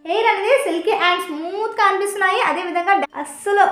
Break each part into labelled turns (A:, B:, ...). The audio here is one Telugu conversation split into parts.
A: హెయిర్ అనేది సిల్కీ అండ్ స్మూత్గా అనిపిస్తున్నాయి అదేవిధంగా అస్సలు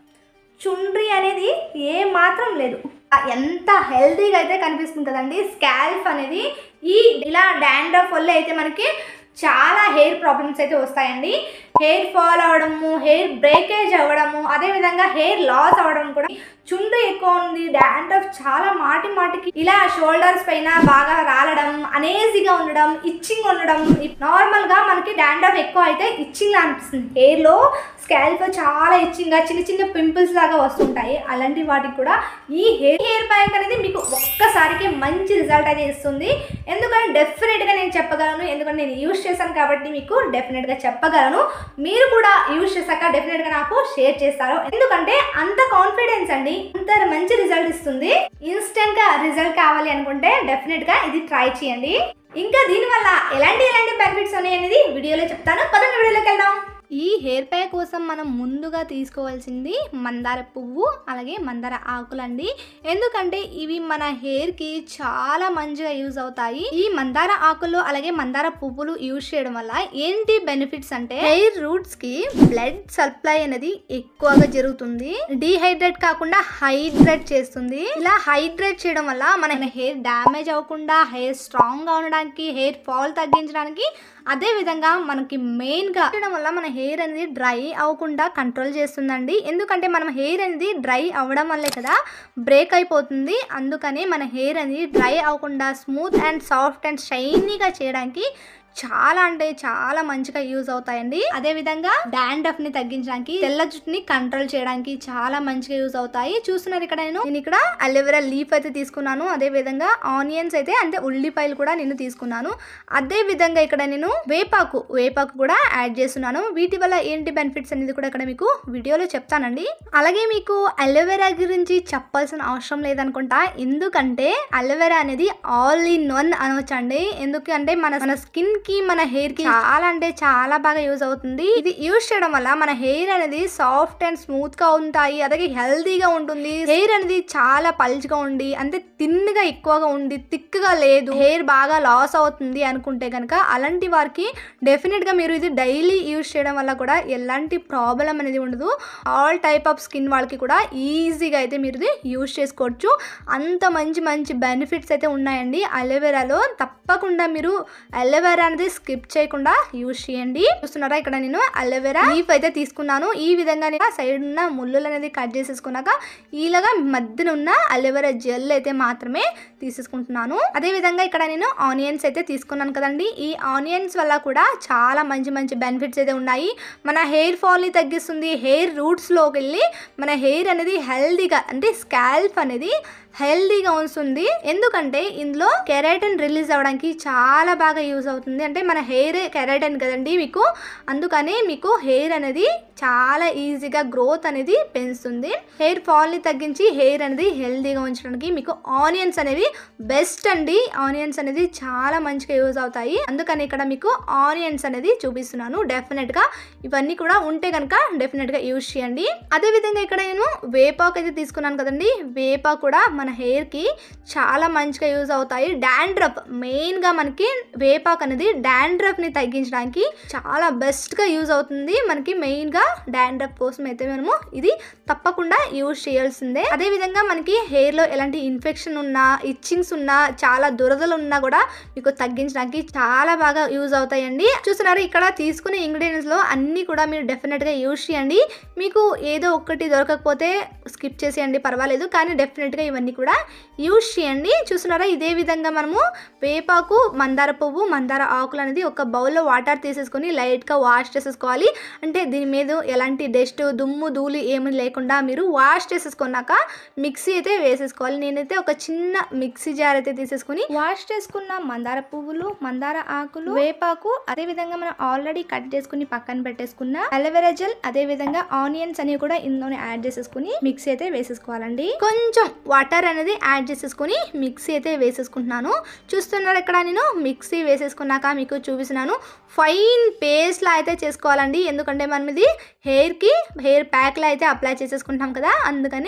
A: చుండ్రి అనేది ఏ మాత్రం లేదు ఎంత హెల్తీగా అయితే కనిపిస్తుంది కదండి స్కాల్ఫ్ అనేది ఈ ఇలా డాండ్రఫ్ వల్ల అయితే మనకి చాలా హెయిర్ ప్రాబ్లమ్స్ అయితే వస్తాయండి హెయిర్ ఫాల్ అవ్వడము హెయిర్ బ్రేకేజ్ అవ్వడము అదేవిధంగా హెయిర్ లాస్ అవ్వడం కూడా చుండ్రు ఎక్కువ ఉంది డాండ్రఫ్ చాలా మాటి మాటికి ఇలా షోల్డర్స్ పైన బాగా రాలడం అనేజీగా ఉండడం ఇచ్చింగ్ ఉండడం నార్మల్ గా మనకి డాండ్రఫ్ ఎక్కువ అయితే ఇచ్చింగ్ అనిపిస్తుంది హెయిర్ లో స్కాల్ప్ చాలా ఇచ్చింగ్ గా చిన్న చిన్న పింపుల్స్ లాగా వస్తుంటాయి అలాంటి వాటికి కూడా ఈ హెయిర్ హెయిర్ ప్యాక్ అనేది మీకు ఒక్కసారికి మంచి రిజల్ట్ అయితే ఇస్తుంది ఎందుకంటే డెఫినెట్ గా నేను చెప్పగలను ఎందుకంటే నేను యూస్ చేశాను కాబట్టి మీకు డెఫినెట్ గా చెప్పగలను మీరు కూడా యూస్ చేశాక డెఫినెట్ గా నాకు షేర్ చేస్తారు ఎందుకంటే అంత కాన్ఫిడెన్స్ అండి అంత మంచి రిజల్ట్ ఇస్తుంది ఇన్స్టెంట్ గా రిజల్ట్ కావాలి అనుకుంటే డెఫినెట్ గా ఇది ట్రై చేయండి ఇంకా దీనివల్ల ఎలాంటి ఎలాంటి బెనిఫిట్స్ ఉన్నాయి అనేది వీడియోలో చెప్తాను పదండి వీడియోలోకి వెళ్దాం ఈ హెయిర్ ప్యాక్ కోసం మనం ముందుగా తీసుకోవాల్సింది మందార పువ్వు అలాగే మందార ఆకులండి ఎందుకంటే ఇవి మన హెయిర్కి చాలా మంచిగా యూజ్ అవుతాయి ఈ మందార ఆకులు అలాగే మందార పువ్వులు యూజ్ చేయడం వల్ల ఏంటి బెనిఫిట్స్ అంటే హెయిర్ రూట్స్ కి బ్లడ్ సప్లై అనేది ఎక్కువగా జరుగుతుంది డీహైడ్రేట్ కాకుండా హైడ్రేట్ చేస్తుంది ఇలా హైడ్రేట్ చేయడం వల్ల మన హెయిర్ డ్యామేజ్ అవ్వకుండా హెయిర్ స్ట్రాంగ్ గా ఉండడానికి హెయిర్ ఫాల్ తగ్గించడానికి అదే విధంగా మనకి మెయిన్ గా చేయడం వల్ల మన హెయిర్ అనేది డ్రై అవ్వకుండా కంట్రోల్ చేస్తుందండి ఎందుకంటే మనం హెయిర్ అనేది డ్రై అవ్వడం వల్లే కదా బ్రేక్ అయిపోతుంది అందుకని మన హెయిర్ అనేది డ్రై అవ్వకుండా స్మూత్ అండ్ సాఫ్ట్ అండ్ షైనీగా చేయడానికి చాలా అంటే చాలా మంచిగా యూజ్ అవుతాయండి అదే విధంగా డాండ్రఫ్ ని తగ్గించడానికి తెల్ల జుట్టుని కంట్రోల్ చేయడానికి చాలా మంచిగా యూజ్ అవుతాయి చూస్తున్నారు ఇక్కడ నేను నేను ఇక్కడ అలోవెరా లీఫ్ అయితే తీసుకున్నాను అదే విధంగా ఆనియన్స్ అయితే అంటే ఉల్లిపాయలు కూడా నేను తీసుకున్నాను అదే విధంగా ఇక్కడ నేను వేపాకు వేపాకు కూడా యాడ్ చేస్తున్నాను వీటి వల్ల ఏంటి బెనిఫిట్స్ అనేది కూడా ఇక్కడ మీకు వీడియోలో చెప్తానండి అలాగే మీకు అలోవెరా గురించి చెప్పాల్సిన అవసరం లేదనుకుంటా ఎందుకంటే అలోవెరా అనేది ఆల్ ఇన్ వన్ అనవచ్చండి ఎందుకంటే మన మన స్కిన్ కి మన హెయిర్ కి చాలా అంటే చాలా బాగా యూజ్ అవుతుంది ఇది యూజ్ చేయడం వల్ల మన హెయిర్ అనేది సాఫ్ట్ అండ్ స్మూత్ గా ఉంటాయి అలాగే హెల్తీగా ఉంటుంది హెయిర్ అనేది చాలా పల్చగా ఉండి అంటే థిన్ గా ఎక్కువగా ఉండి థిక్ గా లేదు హెయిర్ బాగా లాస్ అవుతుంది అనుకుంటే కనుక అలాంటి వారికి డెఫినెట్ గా మీరు ఇది డైలీ యూజ్ చేయడం వల్ల కూడా ఎలాంటి ప్రాబ్లం అనేది ఉండదు ఆల్ టైప్ ఆఫ్ స్కిన్ వాళ్ళకి కూడా ఈజీగా అయితే మీరు ఇది యూజ్ చేసుకోవచ్చు అంత మంచి మంచి బెనిఫిట్స్ అయితే ఉన్నాయండి అలోవెరాలో తప్పకుండా మీరు అలోవెరా అనేది స్కిప్ చేయకుండా యూజ్ చేయండి చూస్తున్నారా ఇక్కడ నేను అలోవెరా లీఫ్ అయితే తీసుకున్నాను ఈ విధంగా నేను సైడ్ ఉన్న ముళ్ళులు అనేది కట్ చేసేసుకున్నాక ఇలాగా మధ్యన ఉన్న అలోవెరా జెల్ అయితే మాత్రమే తీసేసుకుంటున్నాను అదే విధంగా ఇక్కడ నేను ఆనియన్స్ అయితే తీసుకున్నాను కదండి ఈ ఆనియన్స్ వల్ల కూడా చాలా మంచి మంచి బెనిఫిట్స్ అయితే ఉన్నాయి మన హెయిర్ ఫాల్ని తగ్గిస్తుంది హెయిర్ రూట్స్లోకి వెళ్ళి మన హెయిర్ అనేది హెల్దీగా అంటే స్కాల్ప్ అనేది హెల్దీగా ఉంచుతుంది ఎందుకంటే ఇందులో కెరాటిన్ రిలీజ్ అవ్వడానికి చాలా బాగా యూజ్ అవుతుంది అంటే మన హెయిర్ కెరాటిన్ కదండి మీకు అందుకని మీకు హెయిర్ అనేది చాలా ఈజీగా గ్రోత్ అనేది పెంచుతుంది హెయిర్ ఫాల్ని తగ్గించి హెయిర్ అనేది హెల్దీగా ఉంచడానికి మీకు ఆనియన్స్ అనేవి బెస్ట్ అండి ఆనియన్స్ అనేది చాలా మంచిగా యూజ్ అవుతాయి అందుకని ఇక్కడ మీకు ఆనియన్స్ అనేది చూపిస్తున్నాను డెఫినెట్గా ఇవన్నీ కూడా ఉంటే కనుక డెఫినెట్గా యూజ్ చేయండి అదేవిధంగా ఇక్కడ నేను వేపాకు అయితే తీసుకున్నాను కదండి వేపాకు కూడా మన హెయిర్కి చాలా మంచిగా యూజ్ అవుతాయి డాండ్రఫ్ మెయిన్గా మనకి వేపాకు అనేది డాండ్రఫ్ని తగ్గించడానికి చాలా బెస్ట్గా యూజ్ అవుతుంది మనకి మెయిన్గా డాండ్రఫ్ కోసం అయితే మనము ఇది తప్పకుండా యూజ్ చేయాల్సిందే అదేవిధంగా మనకి హెయిర్లో ఎలాంటి ఇన్ఫెక్షన్ ఉన్నా ఇచ్చింగ్స్ ఉన్నా చాలా దురదలు ఉన్నా కూడా మీకు తగ్గించడానికి చాలా బాగా యూజ్ అవుతాయండి చూస్తున్నారు ఇక్కడ తీసుకునే ఇంగ్రీడియంట్స్లో అన్నీ కూడా మీరు డెఫినెట్గా యూజ్ చేయండి మీకు ఏదో ఒక్కటి దొరకకపోతే స్కిప్ చేసేయండి పర్వాలేదు కానీ డెఫినెట్గా ఇవన్నీ కూడా యూజ్ చేయండి చూస్తున్నారా ఇదే విధంగా మనము వేపాకు మందార పువ్వు మందార ఆకులు అనేది ఒక బౌల్లో వాటర్ తీసేసుకొని లైట్గా వాష్ చేసేసుకోవాలి అంటే దీని మీద ఎలాంటి డస్ట్ దుమ్ము ధూళి ఏమి లేకుండా మీరు వాష్ చేసేసుకున్నాక మిక్సీ అయితే వేసేసుకోవాలి నేనైతే ఒక చిన్న మిక్సీ జార్ అయితే తీసేసుకుని వాష్ చేసుకున్న మందార పువ్వులు మందార ఆకులు వేపాకు అదే విధంగా మనం ఆల్రెడీ కట్ చేసుకుని పక్కన పెట్టేసుకున్న అలోవెరా జెల్ అదే విధంగా ఆనియన్స్ అనేవి కూడా ఇందులోనే యాడ్ చేసేసుకుని మిక్సీ అయితే వేసేసుకోవాలండి కొంచెం వాటర్ అనేది యాడ్ చేసేసుకుని మిక్సీ అయితే వేసేసుకుంటున్నాను చూస్తున్నారు ఇక్కడ నేను మిక్సీ వేసేసుకున్నాక మీకు చూపిస్తున్నాను ఫైన్ పేస్ట్లా అయితే చేసుకోవాలండి ఎందుకంటే మనం ఇది హెయిర్కి హెయిర్ ప్యాక్లా అయితే అప్లై చేసేసుకుంటాం కదా అందుకని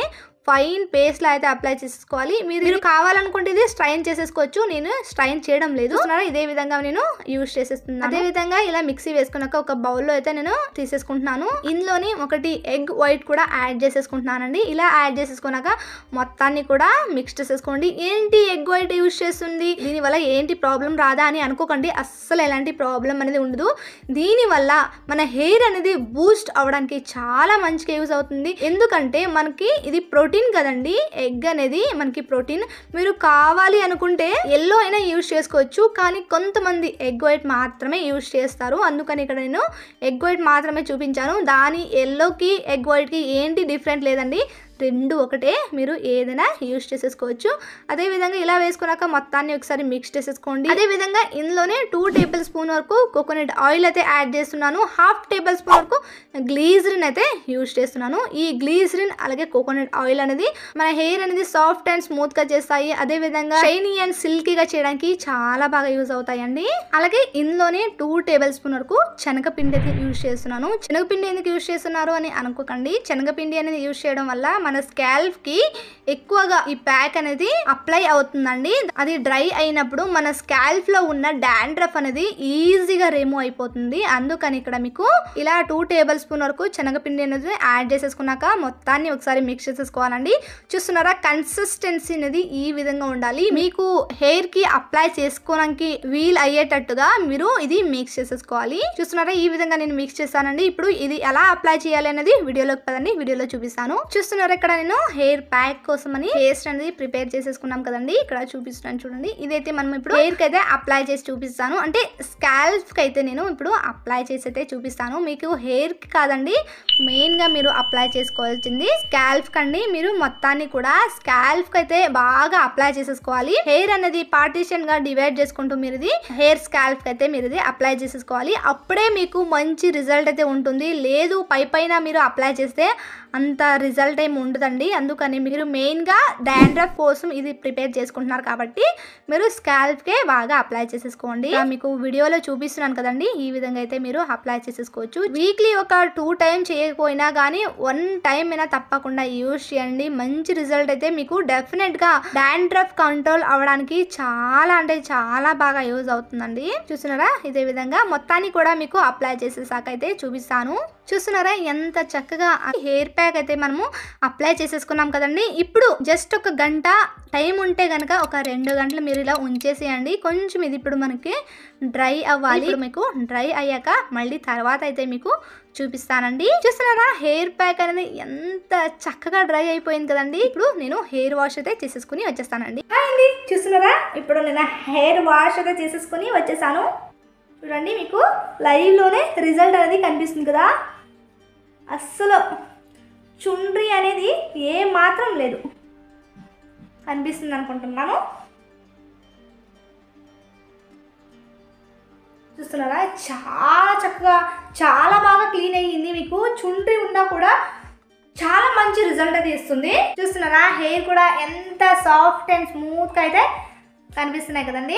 A: ఫైన్ పేస్ట్లో అయితే అప్లై చేసుకోవాలి మీరు మీరు కావాలనుకుంటే ఇది స్ట్రైన్ చేసేసుకోవచ్చు నేను స్ట్రైన్ చేయడం లేదు చూస్తున్నారా? ఇదే విధంగా నేను యూజ్ చేసేస్తున్నాను అదే విధంగా ఇలా మిక్సీ వేసుకున్నాక ఒక బౌల్లో అయితే నేను తీసేసుకుంటున్నాను ఇందులోని ఒకటి ఎగ్ వైట్ కూడా యాడ్ చేసేసుకుంటున్నానండి ఇలా యాడ్ చేసేసుకున్నాక మొత్తాన్ని కూడా మిక్స్ చేసేసుకోండి ఏంటి ఎగ్ వైట్ యూజ్ చేస్తుంది దీనివల్ల ఏంటి ప్రాబ్లం రాదా అని అనుకోకండి అస్సలు ఎలాంటి ప్రాబ్లం అనేది ఉండదు దీనివల్ల మన హెయిర్ అనేది బూస్ట్ అవ్వడానికి చాలా మంచిగా యూజ్ అవుతుంది ఎందుకంటే మనకి ఇది ప్రోటీన్ కదండి ఎగ్ అనేది మనకి ప్రోటీన్ మీరు కావాలి అనుకుంటే ఎల్లో అయినా యూజ్ చేసుకోవచ్చు కానీ కొంతమంది ఎగ్ వైట్ మాత్రమే యూజ్ చేస్తారు అందుకని ఇక్కడ నేను ఎగ్ వైట్ మాత్రమే చూపించాను దాని ఎల్లోకి ఎగ్ వైట్కి ఏంటి డిఫరెంట్ లేదండి రెండు ఒకటే మీరు ఏదైనా యూజ్ చేసేసుకోవచ్చు అదే విధంగా ఇలా వేసుకున్నాక మొత్తాన్ని ఒకసారి మిక్స్ చేసేసుకోండి అదే విధంగా ఇందులోనే టూ టేబుల్ స్పూన్ వరకు కోకోనట్ ఆయిల్ అయితే యాడ్ చేస్తున్నాను హాఫ్ టేబుల్ స్పూన్ వరకు గ్లీజరిన్ అయితే యూజ్ చేస్తున్నాను ఈ గ్లీజరిన్ అలాగే కోకోనట్ ఆయిల్ అనేది మన హెయిర్ అనేది సాఫ్ట్ అండ్ స్మూత్ గా చేస్తాయి అదే విధంగా షైనీ అండ్ సిల్కీగా చేయడానికి చాలా బాగా యూజ్ అవుతాయండి అలాగే ఇందులోనే టూ టేబుల్ స్పూన్ వరకు శనగపిండి అయితే యూజ్ చేస్తున్నాను శనగపిండి ఎందుకు యూజ్ చేస్తున్నారు అని అనుకోకండి శనగపిండి అనేది యూజ్ చేయడం వల్ల మన స్కాల్ప్ కి ఎక్కువగా ఈ ప్యాక్ అనేది అప్లై అవుతుందండి అది డ్రై అయినప్పుడు మన స్కాల్ప్ లో ఉన్న డాండ్రఫ్ అనేది ఈజీగా రిమూవ్ అయిపోతుంది అందుకని ఇక్కడ మీకు ఇలా టూ టేబుల్ స్పూన్ వరకు శనగపిండి అనేది యాడ్ చేసేసుకున్నాక మొత్తాన్ని ఒకసారి మిక్స్ చేసేసుకోవాలండి చూస్తున్నారా కన్సిస్టెన్సీ అనేది ఈ విధంగా ఉండాలి మీకు హెయిర్ కి అప్లై చేసుకోవడానికి వీల్ అయ్యేటట్టుగా మీరు ఇది మిక్స్ చేసేసుకోవాలి చూస్తున్నారా ఈ విధంగా నేను మిక్స్ చేస్తానండి ఇప్పుడు ఇది ఎలా అప్లై చేయాలి అనేది వీడియోలోకి పదండి వీడియోలో చూపిస్తాను చూస్తున్నారా ఇక్కడ నేను హెయిర్ ప్యాక్ కోసం అని పేస్ట్ అనేది ప్రిపేర్ చేసేసుకున్నాం కదండి ఇక్కడ చూపిస్తున్నాను చూడండి ఇదైతే మనం ఇప్పుడు హెయిర్ కి అయితే అప్లై చేసి చూపిస్తాను అంటే స్కాల్ప్ కి అయితే నేను ఇప్పుడు అప్లై చేసి అయితే చూపిస్తాను మీకు హెయిర్ కి కాదండి మెయిన్ గా మీరు అప్లై చేసుకోవాల్సింది స్కాల్ప్ కండి మీరు మొత్తాన్ని కూడా స్కాల్ప్ కి అయితే బాగా అప్లై చేసేసుకోవాలి హెయిర్ అనేది పార్టీషన్ గా డివైడ్ చేసుకుంటూ మీరు ఇది హెయిర్ స్కాల్ప్ కి అయితే మీరు ఇది అప్లై చేసేసుకోవాలి అప్పుడే మీకు మంచి రిజల్ట్ అయితే ఉంటుంది లేదు పై పైన మీరు అప్లై చేస్తే అంత రిజల్ట్ ఏమి ఉండదండి అందుకని మీరు మెయిన్గా డాండ్రఫ్ కోసం ఇది ప్రిపేర్ చేసుకుంటున్నారు కాబట్టి మీరు స్కాల్ప్కే బాగా అప్లై చేసేసుకోండి ఇలా మీకు వీడియోలో చూపిస్తున్నాను కదండి ఈ విధంగా అయితే మీరు అప్లై చేసేసుకోవచ్చు వీక్లీ ఒక టూ టైం చేయకపోయినా కానీ వన్ టైం అయినా తప్పకుండా యూజ్ చేయండి మంచి రిజల్ట్ అయితే మీకు డెఫినెట్గా డాండ్రఫ్ కంట్రోల్ అవ్వడానికి చాలా అంటే చాలా బాగా యూజ్ అవుతుందండి చూస్తున్నారా ఇదే విధంగా మొత్తాన్ని కూడా మీకు అప్లై చేసేసాక అయితే చూపిస్తాను చూస్తున్నారా ఎంత చక్కగా హెయిర్ ప్యాక్ అయితే మనము అప్లై చేసేసుకున్నాం కదండి ఇప్పుడు జస్ట్ ఒక గంట టైం ఉంటే కనుక ఒక రెండు గంటలు మీరు ఇలా ఉంచేసేయండి కొంచెం ఇది ఇప్పుడు మనకి డ్రై అవ్వాలి ఇప్పుడు మీకు డ్రై అయ్యాక మళ్ళీ తర్వాత అయితే మీకు చూపిస్తానండి చూస్తున్నారా హెయిర్ ప్యాక్ అనేది ఎంత చక్కగా డ్రై అయిపోయింది కదండి ఇప్పుడు నేను హెయిర్ వాష్ అయితే చేసేసుకుని వచ్చేస్తానండి హాయ్ అండి చూస్తున్నారా ఇప్పుడు నేను హెయిర్ వాష్ అయితే చేసేసుకుని వచ్చేసాను చూడండి మీకు లైవ్లోనే రిజల్ట్ అనేది కనిపిస్తుంది కదా అస్సలు చుండ్రి అనేది ఏ మాత్రం లేదు కనిపిస్తుంది అనుకుంటున్నాను చూస్తున్నారా చాలా చక్కగా చాలా బాగా క్లీన్ అయ్యింది మీకు చుండ్రి ఉన్నా కూడా చాలా మంచి రిజల్ట్ అయితే ఇస్తుంది చూస్తున్నారా హెయిర్ కూడా ఎంత సాఫ్ట్ అండ్ స్మూత్గా అయితే కనిపిస్తున్నాయి కదండి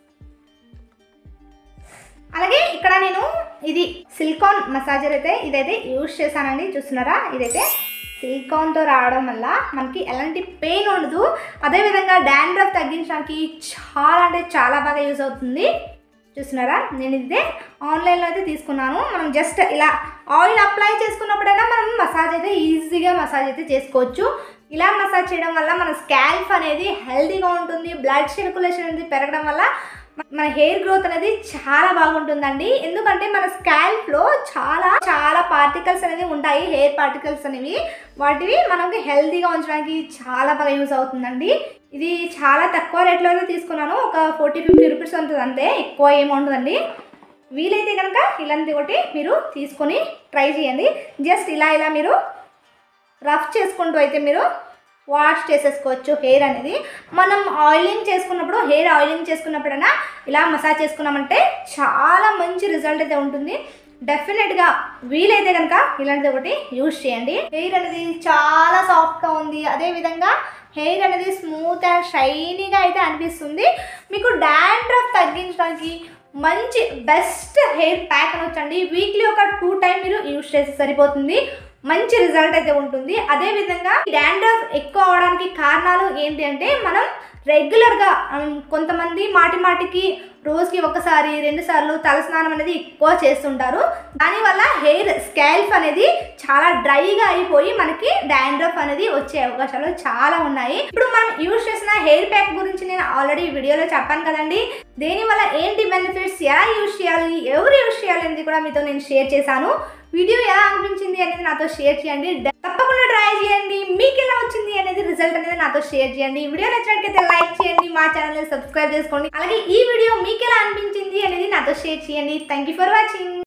A: అలాగే ఇక్కడ నేను ఇది సిలికాన్ మసాజర్ అయితే ఇదైతే యూజ్ చేశానండి చూస్తున్నారా ఇదైతే సిలికాన్తో రావడం వల్ల మనకి ఎలాంటి పెయిన్ ఉండదు అదేవిధంగా డాండ్రఫ్ తగ్గించడానికి చాలా అంటే చాలా బాగా యూజ్ అవుతుంది చూస్తున్నారా నేను ఇదే ఆన్లైన్లో అయితే తీసుకున్నాను మనం జస్ట్ ఇలా ఆయిల్ అప్లై చేసుకున్నప్పుడైనా మనం మసాజ్ అయితే ఈజీగా మసాజ్ అయితే చేసుకోవచ్చు ఇలా మసాజ్ చేయడం వల్ల మన స్కాల్ప్ అనేది హెల్తీగా ఉంటుంది బ్లడ్ సర్క్యులేషన్ అనేది పెరగడం వల్ల మన హెయిర్ గ్రోత్ అనేది చాలా బాగుంటుందండి ఎందుకంటే మన స్కాల్ప్ లో చాలా చాలా పార్టికల్స్ అనేవి ఉంటాయి హెయిర్ పార్టికల్స్ అనేవి వాటివి మనకి హెల్తీగా ఉంచడానికి చాలా బాగా యూజ్ అవుతుందండి ఇది చాలా తక్కువ రేట్లో అయితే తీసుకున్నాను ఒక ఫోర్టీ ఫిఫ్టీ రూపీస్ ఉంటుంది అంతే ఎక్కువ ఏముండదండి వీలైతే కనుక ఇలాంటి ఒకటి మీరు తీసుకొని ట్రై చేయండి జస్ట్ ఇలా ఇలా మీరు రఫ్ చేసుకుంటూ అయితే మీరు వాష్ చేసేసుకోవచ్చు హెయిర్ అనేది మనం ఆయిలింగ్ చేసుకున్నప్పుడు హెయిర్ ఆయిలింగ్ చేసుకున్నప్పుడైనా ఇలా మసాజ్ చేసుకున్నామంటే చాలా మంచి రిజల్ట్ అయితే ఉంటుంది డెఫినెట్గా వీలైతే కనుక ఇలాంటిది ఒకటి యూజ్ చేయండి హెయిర్ అనేది చాలా సాఫ్ట్గా ఉంది అదేవిధంగా హెయిర్ అనేది స్మూత్ అండ్ షైనీగా అయితే అనిపిస్తుంది మీకు డాండ్రఫ్ తగ్గించడానికి మంచి బెస్ట్ హెయిర్ ప్యాక్ అనొచ్చండి వీక్లీ ఒక టూ టైం మీరు యూజ్ చేస్తే సరిపోతుంది మంచి రిజల్ట్ అయితే ఉంటుంది అదేవిధంగా డాండ్రఫ్ ఎక్కువ అవడానికి కారణాలు ఏంటి అంటే మనం రెగ్యులర్గా ఉమ్, కొంతమంది మాటి మాటికి రోజుకి ఒకసారి రెండు సార్లు తలస్నానం అనేది ఎక్కువ చేస్తుంటారు దానివల్ల హెయిర్ స్కాల్ఫ్ అనేది చాలా డ్రైగా అయిపోయి మనకి డాండ్రఫ్ అనేది వచ్చే అవకాశాలు చాలా ఉన్నాయి ఇప్పుడు మనం యూజ్ చేసిన హెయిర్ ప్యాక్ గురించి నేను ఆల్రెడీ వీడియోలో చెప్పాను కదండి దేనివల్ల ఏంటి బెనిఫిట్స్ ఎలా యూజ్ చేయాలి ఎవరు యూజ్ చేయాలి అనేది కూడా మీతో నేను షేర్ చేశాను వీడియో ఎలా అనిపించింది అనేది నాతో షేర్ చేయండి తప్పకుండా ట్రై చేయండి మీకు ఎలా వచ్చింది అనేది రిజల్ట్ అనేది నాతో షేర్ చేయండి ఈ వీడియో నచ్చినట్లయితే లైక్ చేయండి మా ఛానల్ని సబ్స్క్రైబ్ చేసుకోండి అలాగే ఈ వీడియో మీకు ఎలా అనిపించింది అనేది నాతో షేర్ చేయండి థ్యాంక్ యూ ఫర్ వాచింగ్